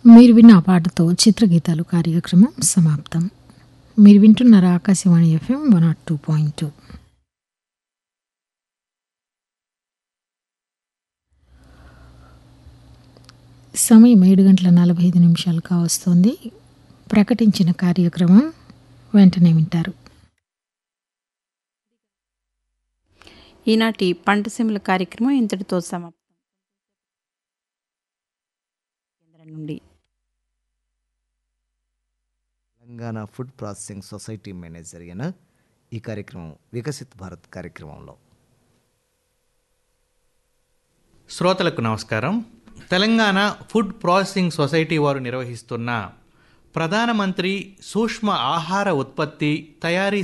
మీరు విన్న ఆ పాటతో చిత్రగీతాలు కార్యక్రమం సమాప్తం మీరు వింటున్నారు Akashvani FM one nought two point two సమయం ఏడు గంటల నలభై ఐదు నిమిషాలు కావస్తోంది ప్రకటించిన కార్యక్రమం వెంటనే వింటారు ఈనాటి పంటసీమల కార్యక్రమం ఇంతటితో సమాప్తం కేంద్రం నుండి Telangana food processing society manager అయిన ఈ కార్యక్రమం వికసిత్ భారత్ కార్యక్రమంలో శ్రోతలకు నమస్కారం తెలంగాణ ఫుడ్ ప్రాసెసింగ్ సొసైటీ వారు నిర్వహిస్తున్న ప్రధానమంత్రి సూక్ష్మ ఆహార ఉత్పత్తి తయారీ